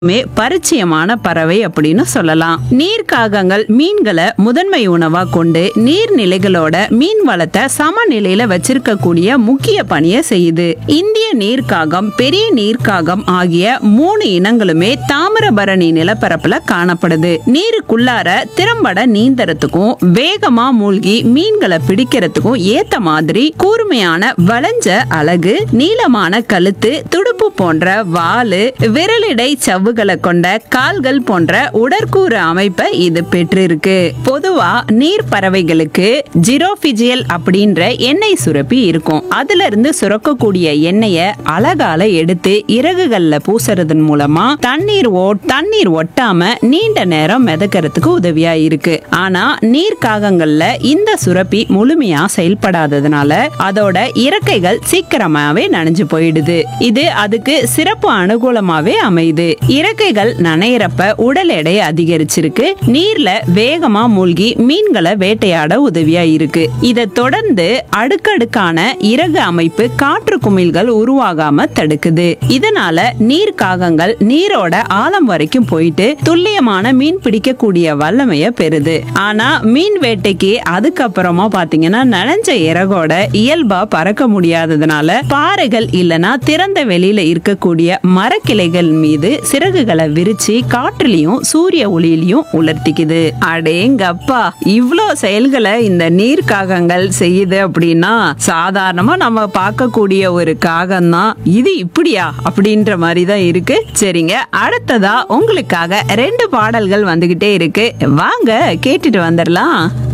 மே பரிச்சயமான பறவை அப்படின்னு சொல்லலாம் நீர்க்காகங்கள் மீன்களை முதன்மை உணவா கொண்டு நீர்நிலைகளோட மீன் வளத்தை சமநிலையில வச்சிருக்கக்கூடிய முக்கிய பணியை செய்யுது இந்திய நீர்க்காகம் பெரிய நீர்க்காகம் ஆகிய மூணு இனங்களுமே தாமிரபரணி நிலப்பரப்புல காணப்படுது நீருக்குள்ளார திறம்பட நீந்தறதுக்கும் வேகமா மூழ்கி மீன்களை பிடிக்கிறதுக்கும் ஏத்த மாதிரி கூர்மையான வளைஞ்ச அலகு நீளமான கழுத்து துடுப்பு போன்ற வாலு விரலிடை சவ்வுகளை கொண்ட கால்கள் போன்ற உடற்கூறு அமைப்பை இது பெற்றிருக்கு பொதுவா நீர் பறவைகளுக்கு ஜிரோபிஜியல் அப்படின்ற எண்ணெய் சுரப்பி இருக்கும் அதுல இருந்து சுரக்கக்கூடிய எண்ணெயை அழகால எடுத்து இறகுகள்ல பூசறதன் மூலமா தண்ணீர் ஓ தண்ணீர் ஒட்டாம நீண்ட நேரம் மிதக்கிறதுக்கு உதவியா இருக்கு ஆனா நீர்க்காகங்கள்ல இந்த சுரப்பி முழுமையா செயல்படாததுனால அதோட இறக்கைகள் சீக்கிரமாவே நனைஞ்சு போயிடுது இது அதுக்கு சிறப்பு அனுகூலமாவே அமையுது இறக்கைகள் நனையிறப்ப உடல் எடை அதிகரிச்சிருக்கு நீர்ல வேகமா மூழ்கி மீன்களை வேட்டையாட உதவியா இருக்கு இதை தொடர்ந்து அடுக்கடுக்கான இறகு அமைப்பு காற்று குமிழ்கள் உருவாகாம தடுக்குது இதனால நீர்க்காகங்கள் நீரோட ஆழம் வரைக்கும் போயிட்டு துல்லியமான மீன் பிடிக்கக்கூடிய வல்லமைய பெறுது ஆனா மீன் வேட்டைக்கு அதுக்கப்புறமா பாத்தீங்கன்னா நனைஞ்ச இறகோட இயல்பா பறக்க முடியாததுனால பாறைகள் இல்லனா திறந்த வெளியில இருக்கக்கூடிய மரக்கிளைகள் மீது சிறகுகளை விரிச்சு காற்றுலயும் சூரிய ஒளியிலையும் உலர்த்திக்குது அடேங்கப்பா இவ்ளோ செயல்களை இந்த நீர்க்காகங்கள் செய்யுது அப்படின்னா சாதாரணமா நம்ம பார்க்கக்கூடிய ஒரு காகம் தான் இது இப்படியா அப்படின்ற மாதிரி தான் இருக்கு சரிங்க அடுத்ததா உங்களுக்காக ரெண்டு பாடல்கள் வந்துகிட்டே இருக்கு வாங்க கேட்டுட்டு வந்துடலாம்